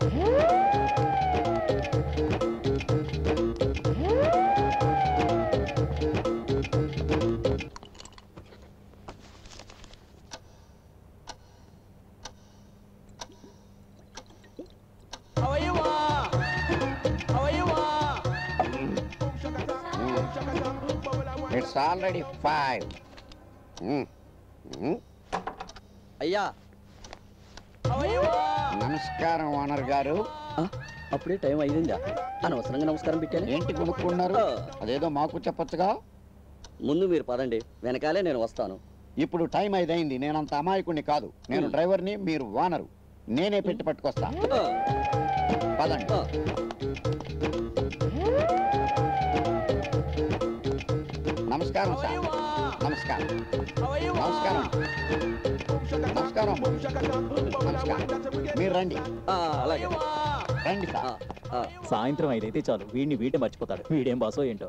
It's already five అయ్యా నమస్కారం owner గారు ఆ, అప్పుడే టైం అయిందా అనవసరంగా నమస్కారం పెట్టాను ఏంటి కొనుక్కున్నారు అదేదో మాకు చెప్పొచ్చుగా ముందు మీరు పదండి వెనకాలే నేను వస్తాను ఇప్పుడు టైం ఐదైంది నేనంత అమాయకుణ్ణి కాదు నేను డ్రైవర్ని మీరు ఓనరు నేనే పెట్టి పట్టుకొస్తా ఆ, పదండి ఆ, నమస్కారం సార్ నమస్కారం నమస్కారం నమస్కారం నమస్కారం మీరు రండి ఆ, అలాగే రండి ఆ, సార్ ఆ. సాయంత్రం ఐదైతే చాలు వీడిని వీటే మర్చిపోతాడు వీడేం బాసో ఏంటో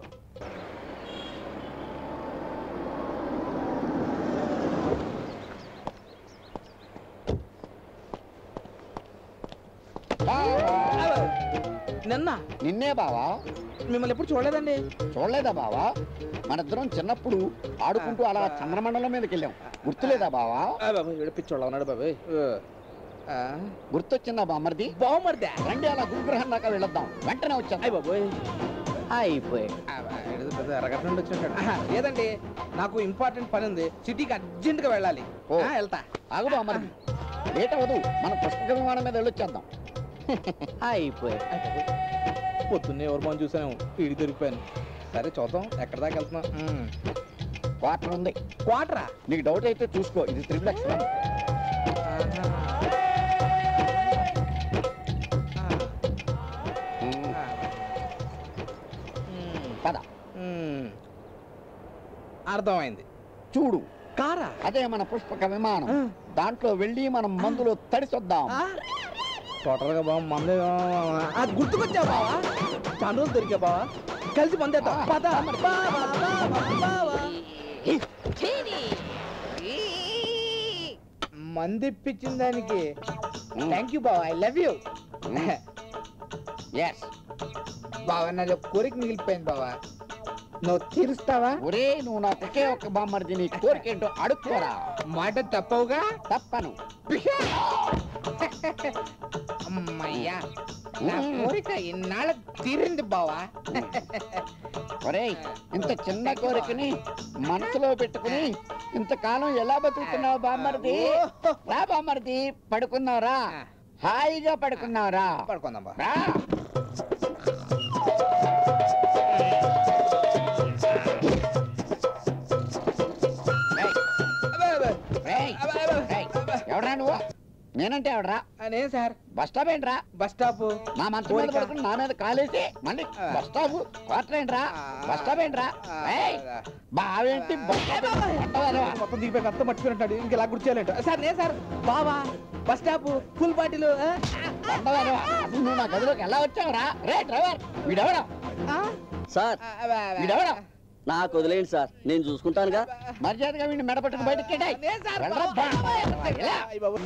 బావా, నిన్న నిన్నే బావా మిమ్మల్ని ఎప్పుడు చూడలేదండి చూడలేదా బావా మనిద్దరం చిన్నప్పుడు ఆడుకుంటూ అలా చంద్రమండలం మీదకి వెళ్ళాం గుర్తులేదా బావా ఆ బాబు వీడు పిచ్చోళ్ళ ఉన్నాడు బాబాయ్ ఆ, గుర్తొచ్చిందా బామ్మర్ది బాగుమరిదా రండి అలా గురుగ్రహం దాకా వెళ్ళొద్దాం వెంటనే వచ్చాం అయ్య బాబోయ్ అయిపోయి ఆ, ఏదో పెద్ద ఎర్రగడ్డ నుండి వచ్చినట్టు ఆహా, లేదండి నాకు ఇంపార్టెంట్ పని ఉంది సిటీకి అర్జెంట్ గా వెళ్ళాలి ఓ. ఆ, వెళ్తా ఆగు బామ్మర్ది లేట్ అవ్వదు మన పుష్పక విమానం మీద వెళ్ళొచ్చేద్దాం అయిపోయి అయ్ బాబోయ్. పొద్దున్నే ఎవరు మనం చూసాను ఇడి దొరికిపోయాను సరే చూద్దాం ఎక్కడ దాకా వెళ్తున్నాం మ్మ్. క్వార్టర్ ఉంది క్వార్టరా నీకు డౌట్ అయితే చూసుకో ఇది త్రిబుల్ ఎక్స్ వన్. ఆహా. ఉమ్, ఆ. మ్మ్. పద మ్మ్. అర్థమైంది చూడు కారా అదే మన పుష్పక విమానం ఆ. దాంట్లో వెళ్ళి మనం మందులో తడిసొద్దాం టోటల్ గా బాగా మందే అది గుర్తుకొచ్చా బావా చాలా రోజులు దొరికా బావా కలిసి మందేద్దాం ఆ, పద బావా, బావా, బావా. మందిప్పించిన దానికి థ్యాంక్ యూ బావా ఐ లవ్ యూ ఎస్ బావా నాది ఒక కోరిక మిగిలిపోయింది బావా నువ్వు తీరుస్తావా ఒరే నువ్వు నాకు ఒకే ఒక్క బామ్మర్ది నీ కోరికేంటో అడుక్కోరా మాట తప్పవుగా తప్పను అమ్మయ్యా నా మ్మ్. కోరిక ఇన్నాళ్ళ తీరింది బావా ఒరేయ్ ఇంత చిన్న కోరికని మనసులో పెట్టుకుని ఇంతకాలం ఎలా బతుకుతున్నావు బామ్మర్ది రా బామ్మర్ది పడుకున్నావురా హాయిగా పడుకున్నావురా పడుకుందాం బా రా రేయ్, రేయ్, ఎవడ్రా నువ్వు నేనంటే ఎవడ్రా నేను సార్ బస్ స్టాప్ ఏంట్రా బస్ స్టాప్ నా మంచం మీద కోరిక. పడుకుని నా మీద కాలేసి మళ్ళీ బస్ స్టాప్ క్వార్టర్ ఏంట్రా బస్ స్టాప్ ఏంట్రా ఏయ్, బావేంటి బస్ స్టాప్ ఏంటి? కొట్టవారా? మొత్తం దిగిపోయి అంతా మర్చిపోయినట్టాడు ఇంకా ఇలా గుర్చేయాలంట సార్ నేను సార్ బావా బస్ స్టాప్ ఫుల్ బాటిల్ కొట్టవారా? అసలు నువ్వు నా గదిలోకి ఎలా వచ్చావురా రే డ్రైవర్ వీడెవడా సార్ వీడెవడా నాకు వదిలేయండి సార్ నేను చూసుకుంటానుగా మర్యాదగా వీడిని మెడపట్టుకు బయటకి కేటాయి వెళ్ళరా, బా. ఎలా?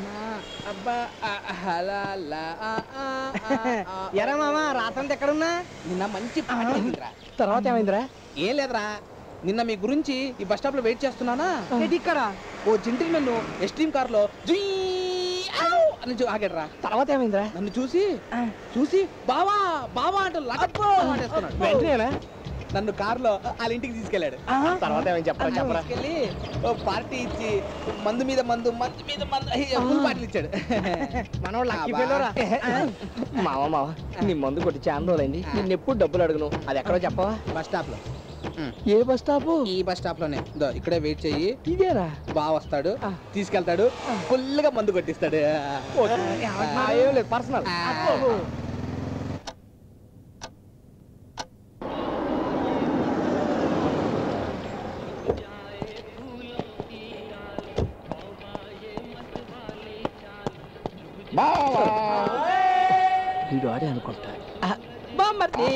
ఎరా మామా రాత్రంతా ఎక్కడున్నా నిన్న మంచి పాట అయిందిరా. తర్వాత ఏమైందిరా ఏం లేదురా నిన్న మీ గురించి ఈ బస్ స్టాప్ లో వెయిట్ చేస్తున్నానా ఇక్కడ ఓ జింటిల్ నన్ను ఎస్టీమ్ కార్ లో జీ ఔ అని చూ- ఆగాడురా తర్వాత ఏమైందిరా నన్ను చూసి చూసి బావా బావా అంటూ లటప్పో వెంటనే నన్ను కార్ లో వాళ్ళ ఇంటికి తీసుకెళ్ళాడు తర్వాత ఏమైంది చెప్పరా చెప్పరా తీసుకెళ్ళి ఓ పార్టీ ఇచ్చి మందు మీద మందు మందు మీద మందు అయ్య, ఫుల్ పార్టీలు ఇచ్చాడు మనోళ్ళు లక్కీ ఫెలోరా మావ మావ నీ మందు కొట్టి చాలా రోజులైంది నిన్ను ఎప్పుడు డబ్బులు అడగను అది ఎక్కడో చెప్పవా బస్ స్టాప్ లో ఏ బస్ స్టాప్ ఈ బస్ స్టాప్ లోనే ఇదో ఇక్కడే వెయిట్ చెయ్యి ఇదేరా బాగా వస్తాడు తీసుకెళ్తాడు ఫుల్ గా మందు కొట్టిస్తాడు ఏం లేదు పర్సనల్ బావా వీడు ఆడే అనుకుంటా బామ్మర్ది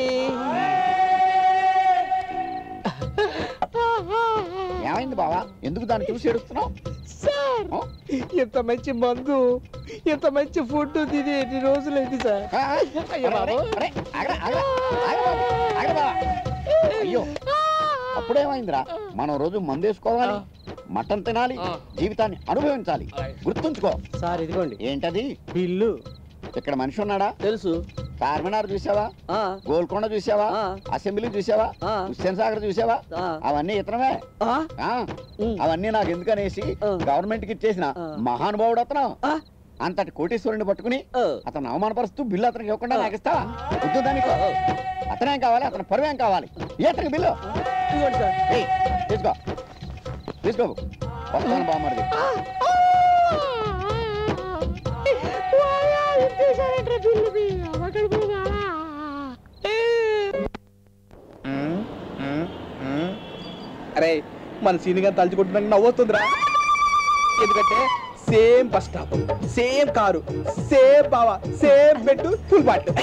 ఏమైంది బావా ఎందుకు దాన్ని చూసి ఏడుస్తున్నావు సార్ ఇంత మంచి మందు ఇంత మంచి ఫుడ్ తిని ఎన్ని రోజులైంది సార్ ఆ, అరే, అరే, అరే, ఆగరా, ఆగరా, ఆగరా బాబు, ఆగరా బాబా. అయ్యో అప్పుడేమైందిరా మనం రోజు మందేసుకోవాలి మటన్ తినాలి జీవితాన్ని అనుభవించాలి గుర్తుంచుకో సార్ ఇదిగోండి ఏంటది బిల్లు ఇక్కడ మనిషి ఉన్నాడా తెలుసు చార్మినార్ చూసావా ఆ, గోల్కొండ చూసావా ఆ. అసెంబ్లీ చూసావా ఆ. హుస్సేన్ సాగర్ చూసావా ఆ, అవన్నీ ఇతనమే ఆ, ఆ, ఉమ్. అవన్నీ నాకు ఎందుకనేసి ఆ. గవర్నమెంట్ కి ఇచ్చేసిన ఆ. మహానుభావుడు అతను ఆ. అంతటి కోటీశ్వరుని పట్టుకుని ఆ. అతను అవమానపరుస్తూ బిల్లు అతనికి ఇవ్వకుండా నాకు ఇస్తావా వద్దు దానికి అతనేం కావాలి అతని పరువేం కావాలి ఏ అతనికి బిల్లు ఇదిగోండి సార్ ఏయ్, తీసుకో తీసుకో వస్తాను బామ్మడిది అరే మన సీని గారు తలుచుకుంటున్నాక నవ్వుతుందిరా ఎందుకంటే same bus stop same car same బావా సేమ్ పెట్టు ఫుల్ బాట్లు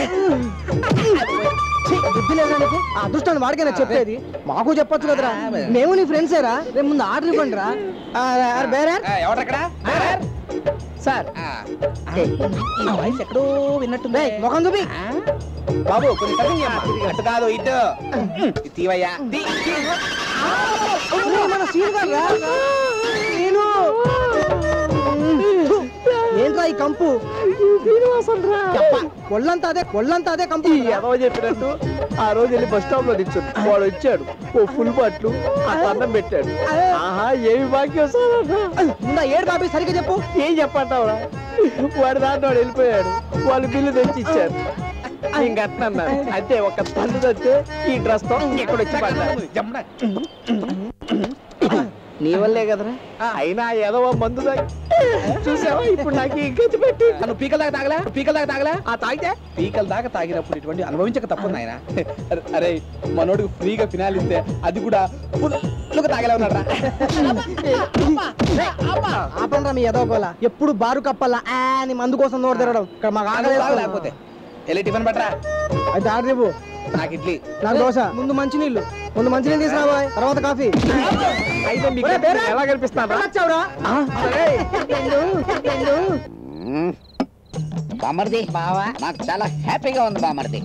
బుద్ధి లేదా నీకు ఆ అదృష్టాన్ని వాడికైనా చెప్పేది మాకు చెప్పొచ్చు కదరా మేము నీ ఫ్రెండ్సేరా రేపు ముందు ఆర్డర్ ఇవ్వండి రా బేరా ఎవరక్కడ సార్ ఈ వాయిస్ ఎక్కడో విన్నట్టుంది ముఖం చూపి బాబు కొంచెం కటింగ్ చేయమ్మా. అటు కాదు ఇటు ఇది తీవయ్యా తీ. ఒరేయ్, మన సీన్ గారు రా నేను ఏంట్రా ఈ కంపు చెప్ప. ఒళ్ళంతా అదే ఒళ్ళంతా అదే కంపు ఎవరో చెప్పినట్టు ఆ రోజు వెళ్ళి బస్ స్టాప్ లో దించాడు వాడు వచ్చాడు ఓ ఫుల్ బాట్లు ఆ అన్నం పెట్టాడు ఆహా ఏమి భాగ్యం సార్ అన్న. ముందా ఏడు బాబీ సరిగ్గా చెప్పు ఏం చెప్పంటావురా వాడి దాంట్లో వాడు వెళ్ళిపోయాడు వాళ్ళు బిల్లు తెచ్చి ఇచ్చారు ఇంక అట్లా అన్నారు అంతే ఒక తల్లి తెస్తే ఈ డ్రెస్ తో ఇక్కడ వచ్చి పడ్డాడు జమ్ముడా. నీ వల్లే కదరా అయినా ఏదో ఓ మందు తాగి చూసావా ఇప్పుడు నాకు ఈ గతి పెట్టి నువ్వు పీకల దాకా తాగలా నువ్వు పీకల దాకా తాగలా ఆ తాగితే పీకల దాకా తాగినప్పుడు ఇటువంటి అనుభవించక తప్పదు నాయన అరే మనోడికి ఫ్రీగా ఫినాల్ ఇస్తే అది కూడా ఫుల్గా తాగలే ఉన్నాడు ఆపండ్రా మీ ఎదవకోల ఎప్పుడు బారు కప్పల్లా ఆ అని మందు కోసం నోరు తిరగడం ఇక్కడ మాకు ఆకలి వేస్తుంది. లేకపోతే వెళ్ళి టిఫిన్ పట్టరా అయితే ఆర్డర్ ఇవ్వు నాకు ఇడ్లీ నాకు దోశ ముందు మంచినీళ్ళు ముందు మంచినీళ్ళు తీసుకురాబోయ్ తర్వాత కాఫీ అయితే మీకు ఒరే, బేరా. ఎలా కనిపిస్తాను వచ్చావురా మ్మ్. బామ్మర్ది బావా నాకు చాలా హ్యాపీగా ఉంది బామ్మర్ది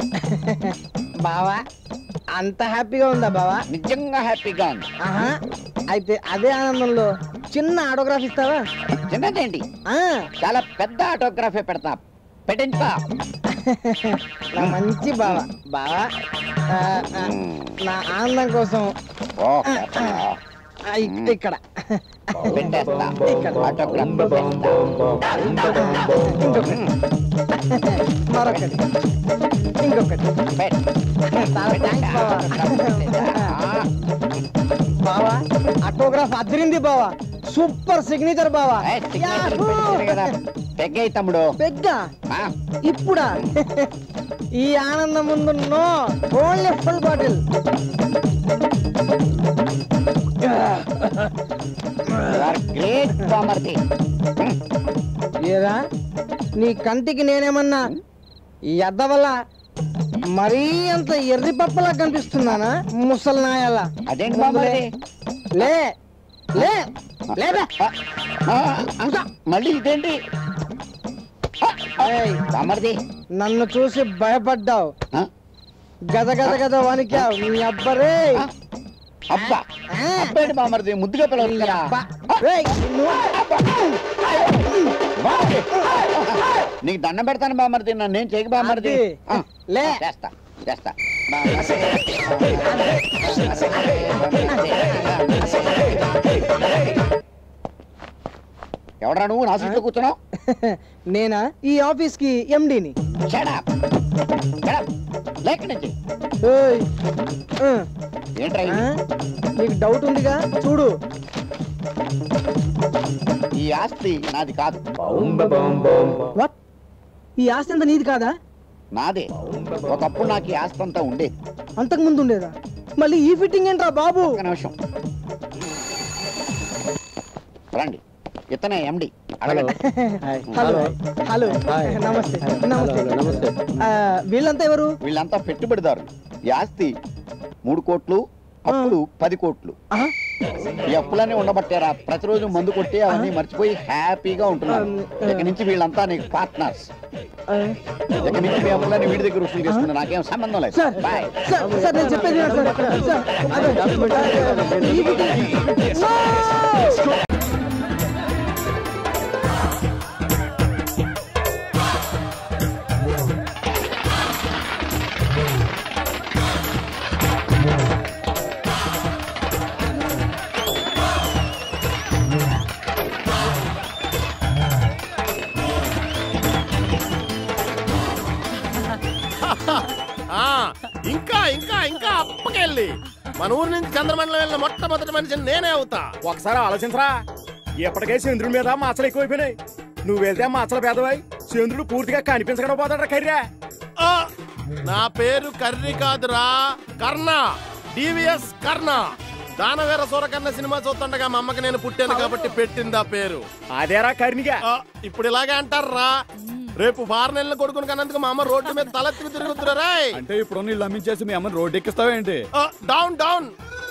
బావా అంత హ్యాపీగా ఉందా బావా నిజంగా హ్యాపీగా ఉంది ఆహా అయితే అదే ఆనందంలో చిన్న ఆటోగ్రాఫ్ ఇస్తావా చిన్నదేంటి ఆ, చాలా పెద్ద ఆటోగ్రాఫే పెడతా పెట్టించుకో నా మంచి బావ బావా ఆ, ఆ, నా ఆనందం కోసం ఓ, పెట్టా. ఆ, ఇక్- ఇక్కడ పెట్టేస్తా ఇక్కడ. ఆటోగ్రాఫ్ పెట్టేస్తా. ఇంకొకటి మరొకటి ఇంకొకటి పెట్టు. చాలా థ్యాంక్స్ బావా ఆ, బావా ఆటోగ్రాఫ్ అదిరింది బావా సూపర్ సిగ్నేచర్ బావా ఏ, signature పెట్టేసారు కదా. పెగ్గేయ్ తమ్ముడు పెద్ద ఆ, ఇప్పుడా ఈ ఆనందం ముందు no only full bottle you are great బామ్మర్ది ఏరా నీ కంటికి నేనేమన్నా ఈ అద్ద వల్ల మరీ అంత ఎర్రి పప్పలా కనిపిస్తున్నానా ముసలి నాయలా అదేంటి బామ్మర్ది లే లే లేబే ఆ, ఆ, మళ్ళీ ఇదేంటి ఏయ్, బామ్మర్ది నన్ను చూసి భయపడ్డావు ఆ, గద గద గద వణికావు నీ అబ్బరే ఆ, అబ్బా అబ్బాయి బామ్మర్ది ముద్దుగా పిలవచ్చు కదా బామ్మర్ది. నీకు దండం పెడతాను బామ్మర్ది నన్ను నేను చేయకు బామ్మర్ది అది. ఆ, లే. చేస్తా చేస్తా ఎవడరా నువ్వు నా సీట్లో కూర్చున్నావు నేనా ఈ ఆఫీస్ కి ఎండిని షడప్ షడప్ లేక నుంచి ఏంట్రా ఇది? నీకు డౌట్ ఉందిగా చూడు ఈ ఆస్తి నాది కాదు వాట్ ఈ ఆస్తి అంతా నీది కాదా నాదే ఒకప్పుడు నాకు ఈ ఆస్తి అంతా ఉండేది అంతకు ముందు ఉండేదా మళ్ళీ ఈ ఫిట్టింగ్ ఏంట్రా బాబు ఒక నిమిషం రండి ఇతనే ఎండి అడగండి హలో హలో నమస్తే నమస్తే నమస్తే ఆ, వీళ్ళంతా ఎవరు వీళ్ళంతా పెట్టుబడిదారులు ఈ ఆస్తి మూడు కోట్లు అప్పుడు పది కోట్లు ఈ అప్పులన్నీ ఉండబట్టారా ప్రతిరోజు మందు కొట్టి అవన్నీ మర్చిపోయి హ్యాపీగా ఉంటున్నారు ఇక నుంచి వీళ్ళంతా నీకు పార్ట్నర్స్ ఇక నుంచి మీ అప్పులన్నీ వీడి దగ్గర వసూలు చేసుకున్నా నాకేం సంబంధం లేదు సార్ బాయ్ సార్ సార్ నేను చెప్పేది వినండి సార్ సార్ అదే ఆ, ఇంకా ఇంకా ఇంకా అప్పకెళ్ళి మన ఊరు నుంచి చంద్రమండలం వెళ్ళిన మొట్టమొదటి మనిషిని నేనే అవుతా ఒకసారి ఆలోచించరా ఎప్పటికే చంద్రుడి మీద మచ్చలు ఎక్కువైపోయినాయి నువ్వు వెళ్తే మచ్చలు పేదవాయి చంద్రుడు పూర్తిగా కనిపించకుండా పోతాడు కర్రా ఆ, నా పేరు కర్రి కాదురా కర్ణ డివిఎస్ కర్ణ దానవీర సూరకర్ణ సినిమా చూస్తుండగా మా అమ్మకి నేను పుట్టాను కాబట్టి పెట్టింది ఆ పేరు అదేరా కర్ణిగా ఆ, ఇప్పుడు ఇలాగే అంటారా రేపు వారం నెలల కొడుకుని కన్నందుకు మా అమ్మ రోడ్డు మీద తలెత్తుకు తిరుగుతురా అంటే ఇప్పుడు నీళ్ళు అమ్మించేసి మీ అమ్మని రోడ్డు ఎక్కిస్తావేంటి డౌన్ డౌన్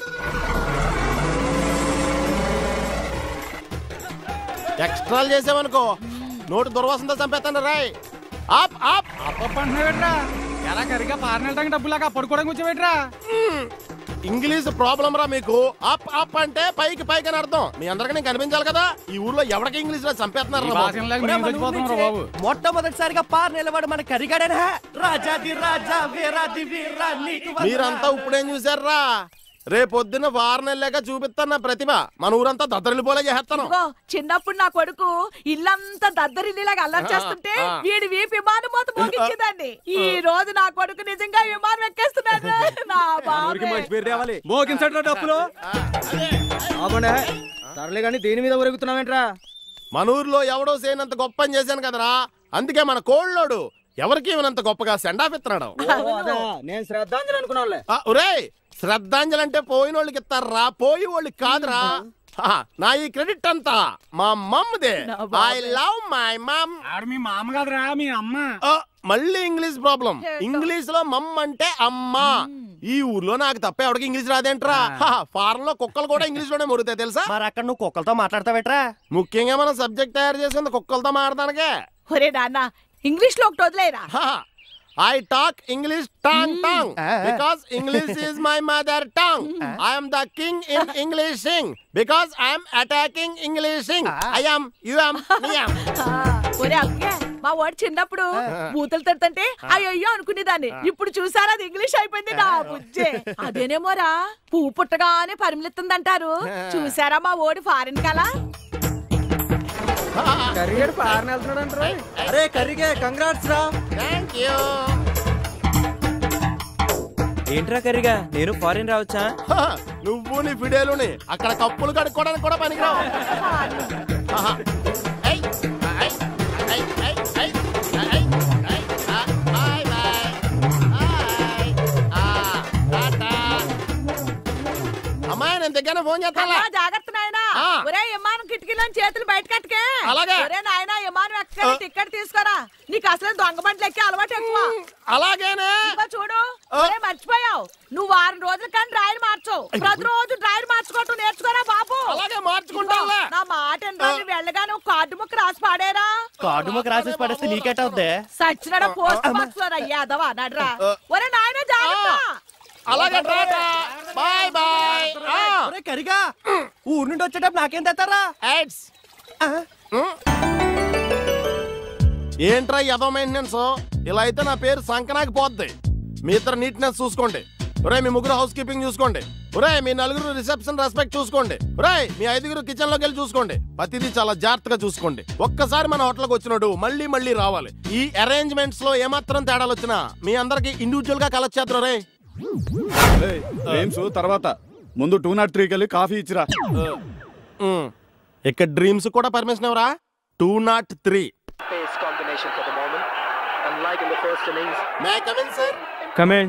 ఎక్స్ట్రాలు చేసావనుకో నోటు దుర్వాసనతో చంపేస్తాను రాయ్ ఆప్ ఆప్ ఎలా కరిగా పారనెళ్ళడానికి డబ్బులాగా పడుకోవడానికి వచ్చేవేట్రా ఇంగ్లీష్ ప్రాబ్లం రా మీకు అప్ అప్ అంటే పైకి పైకి అని అర్థం మీ అందరికీ నేను కనిపించాలి కదా ఈ ఊర్లో ఎవరికి ఇంగ్లీష్ లో చంపేస్తున్నారు రా బాబు. బాబు మొట్టమొదటిసారిగా పార్ నిలబడి మన కరిగాడనా రాజాది రాజా వీరాది వీరా నీకు వందనాలు. మీరంతా ఇప్పుడేం చూసారా రేపొద్దున వారం నెలలేక చూపిస్తాను నా ప్రతిభ మన ఊరంతా దద్దరిల్లిపోలే చేస్తాను ఇదిగో, చిన్నప్పుడు నా కొడుకు ఇల్లంతా దద్దరిల్లిలాగా అల్లరి చేస్తుంటే ఆ. వీడి వీపు విమానం మూత మోగించేదాన్ని ఈ రోజు నా కొడుకు నిజంగా విమానం ఎక్కేస్తున్నాడు నా బాబే మోగించట్రా డబ్బులు అవునే సర్లే కానీ దేని మీద ఒరుగుతున్నావేంట్రా మన ఊర్లో ఎవడో చేయనంత గొప్ప పని చేశాను కదరా అందుకే మన కోళ్ళోడు ఎవరికి ఇవ్వనంత గొప్పగా సెండాఫ్ ఇస్తున్నాడు నేను శ్రద్ధాంజలి అనుకున్నానులే ఆ, ఒరేయ్ శ్రద్ధాంజలి అంటే పోయిన వాళ్ళకి ఇస్తారా పోయి వాళ్ళకి కాదురా ఆ, నా ఈ క్రెడిట్ అంతా మా మమ్మదే నా బాబే. ఐ లవ్ మై మమ్ ఆడ మీ మామ కాదురా మీ అమ్మ మళ్ళీ ఇంగ్లీష్ ప్రాబ్లం ఏంటో. ఇంగ్లీష్ లో మమ్ అంటే అమ్మ ఈ ఊర్లో నాకు తప్ప ఎవరికి ఇంగ్లీష్ రాదేంట్రా ఫారెన్ లో కుక్కలు కూడా ఇంగ్లీష్ లోనే మురుగుతాయి తెలుసా మరి అక్కడ నువ్వు కుక్కలతో మాట్లాడతావేట్రా ముఖ్యంగా మనం సబ్జెక్ట్ తయారు చేసింది కుక్కలతో మాడదానికే ఒరే నాన్న ఇంగ్లీష్ లో ఒకటి వదిలేరా I talk English tongue tongue because English is my mother tongue I'm the king in Englishing because I'm attacking Englishing I'm um నియం ఆ, ఒరే అక్కే మా వాడు చిన్నప్పుడు బూతులు తిడుతుంటే అయ్యో అనుకునేదాన్ని ఇప్పుడు చూసారా అది ఇంగ్లీష్ అయిపోయింది నా బుజ్జే అదేనేమోరా పువ్వు పుట్టగానే పరిమిలిస్తుందంటారు చూసారా మా ఓడి ఫారిన్ కలా కర్రీగాడు పారని వెళ్తున్నాడు అంటారా అరే కరిగే కంగ్రాట్స్ రా థ్యాంక్ యూ ఏంట్రా కరిగా నేను ఫారిన్ రావచ్చా నువ్వు నీ ఫిడేలుని అక్కడ కప్పులు కడుక్కోవడానికి కూడా పనికిరావు ఆహా. ఐ, ఐ, ఐ, ఐ, ఐ, ఐ, ఐ, ఆ, బాయ్ బాయ్. బాయ్. ఆ, టాటా. అమ్మాయి నేను దగ్గర ఫోన్ చేస్తాను అమ్మా, జాగ్రత్త నాయనా ఆ. ఒరే విమానం కిటికీలో చేతులు బయట కట్టుకే అలాగే. ఒరే నాయనా విమానం ఎక్కడ టికెట్ తీసుకోరా నీకు అసలు దొంగ బండ్లు ఎక్కి అలవాటు ఎక్కువ అలాగేనే ఇదిగో చూడు ఆ. ఒరే మర్చిపోయావు నువ్వు వారం రోజులు కానీ డ్రైవర్ మార్చు ప్రతిరోజు డ్రైవర్ మార్చుకోవటం నేర్చుకోరా బాబు అలాగే మార్చుకుంటానులే. ఇదిగో, నా మాట ఏంటో వెళ్ళగా నువ్వు కార్డు ముక్క రాసి పాడేరా కార్డు ముక్క రాసేసి పడేస్తే నీకేటవుద్దే సచ్చినడ పోస్ట్ బాక్స్ లో అయ్యాదవా నడ్రా ఒరే నాయన జాగ్రత్త అలాగే టాటా బాయ్ బాయ్ ఆ, ఒరే కరిగా ఊరు నుండి వచ్చేటప్పుడు నాకేం తెస్తారా ఎయిడ్స్ ఏంట్రా యదో మెయింటెనెన్స్ ఇలా అయితే నా పేరు సంకనాకి పోద్ది మీ ఇద్దరు నీట్నెస్ చూసుకోండి ఒరే మీ ముగ్గురు హౌస్ కీపింగ్ చూసుకోండి ఒరే మీ నలుగురు రిసెప్షన్ రెస్పెక్ట్ చూసుకోండి ఒరే మీ ఐదుగురు కిచెన్ లోకి వెళ్ళి చూసుకోండి ప్రతిదీ చాలా జాగ్రత్తగా చూసుకోండి ఒక్కసారి మన హోటల్కి వచ్చినాడు మళ్ళీ మళ్ళీ రావాలి ఈ అరేంజ్మెంట్స్ లో ఏమాత్రం తేడాలు వచ్చినా మీ అందరికి ఇండివిజువల్ గా కలెక్ట్ చేద్దరు రే గేమ్స్ తర్వాత ముందు టూ నాట్ త్రీకి వెళ్ళి కాఫీ ఇచ్చిరా ఉమ్. ఇక్కడ డ్రీమ్స్ కూడా పర్మిషన్ ఎవరా two not three may come in sir comment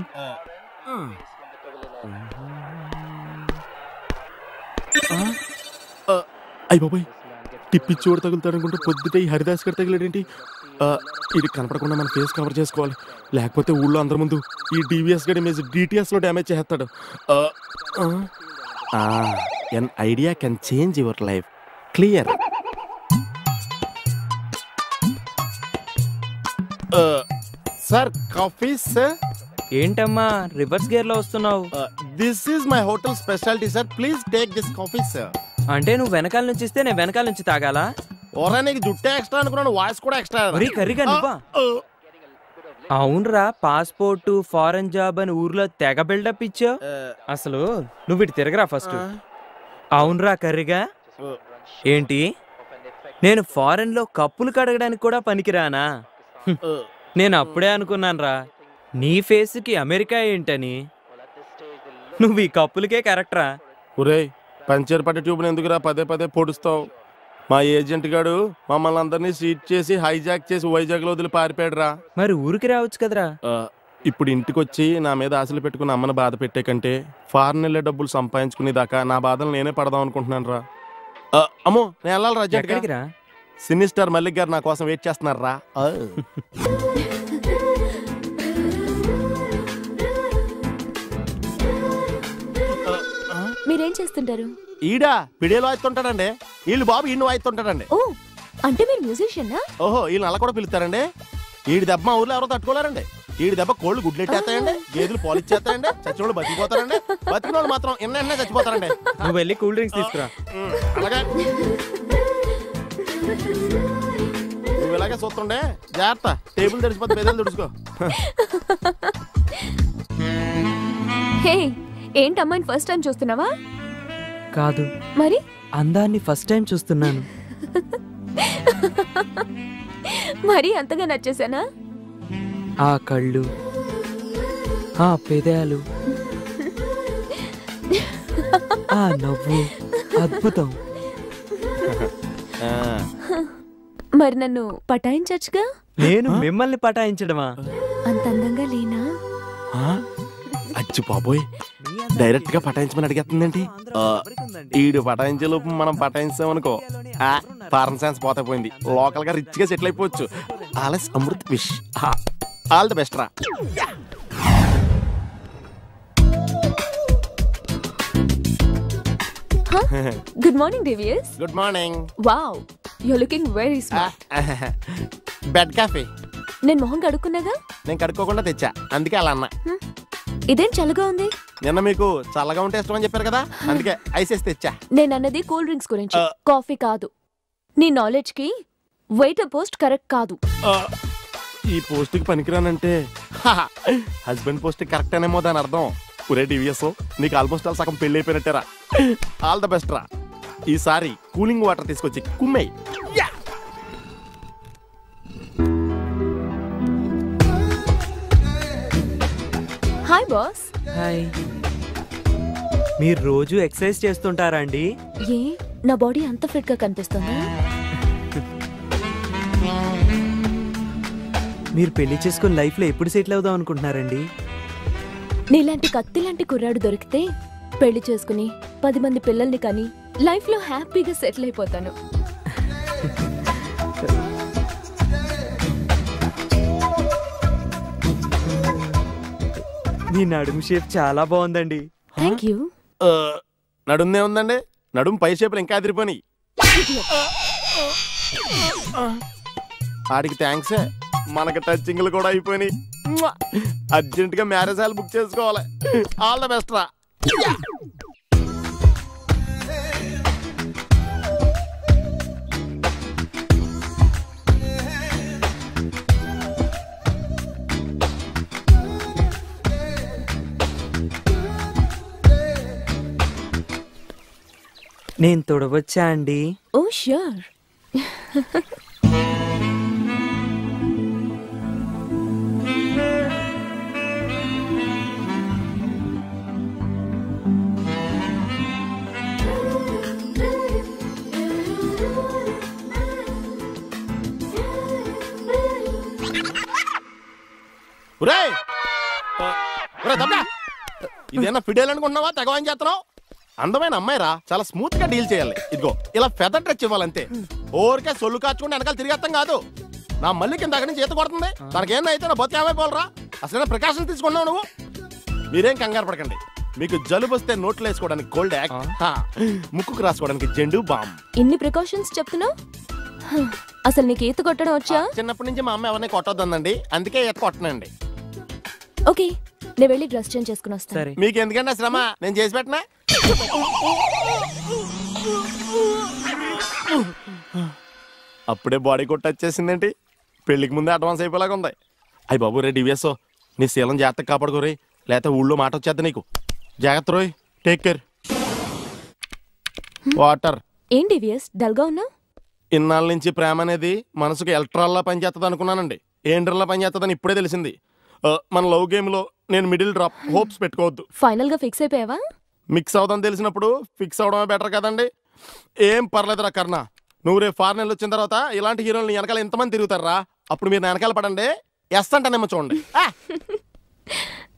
అయ్యి బాబాయ్ టిప్పి చోటు తగులుతాడు అనుకుంటే పొద్దుటే ఈ హరిదాస్ గారు తగిలేడేంటి ఆ, ఇది కనపడకుండా మన ఫేస్ కవర్ చేసుకోవాలి లేకపోతే ఊళ్ళో అందరి ముందు ఈ డివిఎస్ గడి ఇమేజ్ డిటిఎస్ లో డ్యామేజ్ చేస్తాడు an idea can change your life clear sir coffee sir ఏంటమ్మా రివర్స్ గేర్ లో వస్తున్నావు this is my hotel speciality sir please take this coffee sir అంటే నువ్వు వెనకాల నుంచి ఇస్తే నేను వెనకాల నుంచి తాగాలా ఓరా నీకు జుట్టే ఎక్స్ట్రా అనుకున్నాను వాయిస్ కూడా ఎక్స్ట్రా ఒరే కర్రీగా నువ్వా అవునరా పాస్పోర్ట్ ఫారెన్ జాబ్ అని ఊర్లో తెగ బిల్డప్ ఇచ్చావు అసలు నువ్వు ఇటు తిరగరా ఫస్ట్ అవునరా కర్రీగా ఏంటి నేను ఫారెన్ లో కప్పులు కడగడానికి కూడా పనికిరానా హ్మ్. నేను అప్పుడే అనుకున్నానురా నీ ఫేస్ కి అమెరికా ఏంటని నువ్వు ఈ కప్పులకే కరెక్టరా ఒరే పంచర్ పట్ట ట్యూబ్ని ఎందుకురా పదే పదే పొడుస్తావు మా ఏజెంట్ గాడు మమ్మల్ని అందరినీ సీట్ చేసి హైజాక్ చేసి వైజాగ్ లో వదిలి పారిపోయాడురా మరి ఊరికి రావచ్చు కదరా ఆ, ఇప్పుడు ఇంటికి వచ్చి నా మీద ఆశలు పెట్టుకుని అమ్మని బాధ పెట్టే కంటే ఫారెన్ వెళ్ళే డబ్బులు సంపాదించుకునే దాకా నా బాధలు నేనే పడదాం అనుకుంటున్నాను రా ఆ, అమ్మో నేను వెళ్ళాలి రా ఎక్కడికి రా సినీ స్టార్ మల్లిక్ గారు నా కోసం వెయిట్ చేస్తున్నారు రా మీరేం చేస్తుంటారు ఈడా పిడియలు వాయిస్తుంటాడండి వీళ్ళు బాబు ఈయన వాయిస్తుంటాడండి ఓ అంటే మీరు మ్యూజిషియనా ఓహో వీళ్ళు అలా కూడా పిలుస్తారండి ఈడి దెబ్బ మా ఊర్లో ఎవరో తట్టుకోలేరండి ఈడి దెబ్బ కోళ్ళు గుడ్లెట్టేస్తాయండి గేదెలు పాలు ఇచ్చేస్తాయండి చచ్చిన వాళ్ళు బతికిపోతారండి బతికిన వాళ్ళు మాత్రం ఎన్న ఎన్నే చచ్చిపోతారండి నువ్వు వెళ్ళి కూల్ డ్రింక్స్ తీసుకురా ఉమ్, అలాగే నువ్వు ఇలాగే చూస్తుండే జాగ్రత్త టేబుల్ తెరిచిపోతే పెదలు తుడుచుకో హే ఏంటి అమ్మాయిని ఫస్ట్ టైం చూస్తున్నావా కాదు మరి అందాన్ని ఫస్ట్ టైం చూస్తున్నాను మరి అంతగా నచ్చేసానా ఆ కళ్ళు ఆ పెదాలు ఆ నవ్వు అద్భుతం ఆ, మరి నన్ను పటాయించచ్చుగా నేను మిమ్మల్ని పటాయించడమా అంత అందంగా లేనా ఆ? అచ్చి బాబోయ్ డైరెక్ట్ గా పటాయించమని అడిగేస్తుందండి ఆ, ఈడు పటాయించే లోపు మనం పటాయించామనుకో ఆ, ఫారెన్ సైన్స్ పోతే పోయింది లోకల్ గా రిచ్ గా సెటిల్ అయిపోవచ్చు ఆలస్ Amrit wish all the best రా good morning devious good morning wow you looking very smart bed coffee నేను మొహం కడుక్కున్నాగా నేను కడుక్కోకుండా తెచ్చా అందుకే అలా అన్నా ఇదేం చల్లగా ఉంది నిన్న మీకు చల్లగా ఉంటే ఇష్టం అని చెప్పారు కదా అందుకే ఐస్ వేసి తెచ్చా నేను అన్నది కూల్ డ్రింక్స్ గురించి కాఫీ కాదు నీ నాలెడ్జ్ కి వెయిటర్ పోస్ట్ కరెక్ట్ కాదు ఆ, ఈ పోస్ట్ కి పనికిరానంటే హస్బెండ్ పోస్ట్ కరెక్ట్ అనేమో దాని అర్థం ఒరే డివిఎస్ నీకు ఆల్మోస్ట్ ఆల్ సగం పెళ్లి అయిపోయినట్టేరా ఆల్ ద బెస్ట్ రా ఈసారి కూలింగ్ వాటర్ తీసుకొచ్చి కుమ్మేయ్ హాయ్ బాస్ హాయ్ మీరు రోజు ఎక్సర్సైజ్ చేస్తుంటారా అండి ఏ నా బాడీ అంత ఫిట్ గా కనిపిస్తుందా మీరు పెళ్లి చేసుకుని లైఫ్ లో ఎప్పుడు సెటిల్ అవుదాం అనుకుంటున్నారండి నీలాంటి కత్తి లాంటి కుర్రాడు దొరికితే పెళ్లి చేసుకుని పది మంది పిల్లల్ని కని లైఫ్ లో హ్యాపీగా సెటిల్ అయిపోతాను మీ నడుము షేప్ చాలా బాగుందండి థ్యాంక్ యూ ఆ, నడుందే ఉందండి నడుం పై షేపులు ఇంకా అదిరిపోయి ఆడికి థ్యాంక్సే మనకి టచింగ్లు కూడా అయిపోయినాయి అర్జెంట్ గా మ్యారేజ్ హాల్ బుక్ చేసుకోవాలి ఆల్ ద బెస్ట్ రా నేను తొడవచ్చా అండి ఓ ష్యూర్ ఒరేయ్! ఆ, ఒరేయ్ తమ్ముడా! ఇదేనా ఫిడేల్ అనుకుంటున్నావా తెగవాయిని చేస్తున్నావు అందమైన అమ్మాయిరా చాలా స్మూత్ గా డీల్ చేయాలి ఇదిగో ఇలా ఫెదర్ టచ్ ఇవ్వాలంతే ఓరికే సొల్లు కాచుకుంటే వెనకాల తిరిగేస్తాం కాదు నా మళ్ళీ కింద అక్కడి నుంచి ఈత కొడుతుంది తనకేం అయితే నా బతికి ఏమైపోవాలరా అసలు ప్రికాషన్ తీసుకున్నావు నువ్వు మీరేం కంగారు పడకండి మీకు జలుబు వస్తే నోట్లో వేసుకోవడానికి కోల్డ్ యాక్ట్ హా, ముక్కుకు రాసుకోవడానికి జెండు బామ్ ఇన్ని ప్రికాషన్స్ చెప్తున్నావు అసలు నీకు ఈత కొట్టడం వచ్చా చిన్నప్పటి నుంచి మా అమ్మ ఎవరిని కొట్టొద్దండి అందుకే ఈత కొట్టనండి ఓకే నేను వెళ్ళి డ్రెస్ చేంజ్ చేసుకుని వస్తాను సరే మీకు ఎందుకంటే ఆ శ్రమ నేను చేసి పెట్టినా అప్పుడే బాడీ కొట్టి వచ్చేసిందేంటి పెళ్లికి ముందే అడ్వాన్స్ అయిపోయేలాగా ఉంది అయ్యి బాబు రే డివిఎస్ నీ శీలం జాగ్రత్తగా కాపాడుకోరి లేకపోతే ఊళ్ళో మాట వచ్చేద్ది నీకు జాగ్రత్త రోయ్ టేక్ కేర్ వాటర్ ఏంటి విఎస్ డల్గా ఉన్నా ఇన్నాళ్ళ నుంచి ప్రేమ అనేది మనసుకు ఎలక్ట్రాల్లా పనిచేస్తుంది అనుకున్నానండి ఏండ్రల్లా పనిచేస్తుందని ఇప్పుడే తెలిసింది ఆ, మన లవ్ గేమ్లో నేను మిడిల్ డ్రాప్ హోప్స్ పెట్టుకోవద్దు ఫైనల్ గా ఫిక్స్ అయిపోయావా మిక్స్ అవుదాం తెలిసినప్పుడు ఫిక్స్ అవడమే బెటర్ కదండి ఏం పర్లేదురా కర్ణ నువ్వు రేపు ఫారెన్ వచ్చిన తర్వాత ఇలాంటి హీరోలు వెనకాల ఎంతమంది తిరుగుతారా అప్పుడు మీరు నా వెనకాల పడండి ఎస్ అంటానేమో చూడండి ఆ!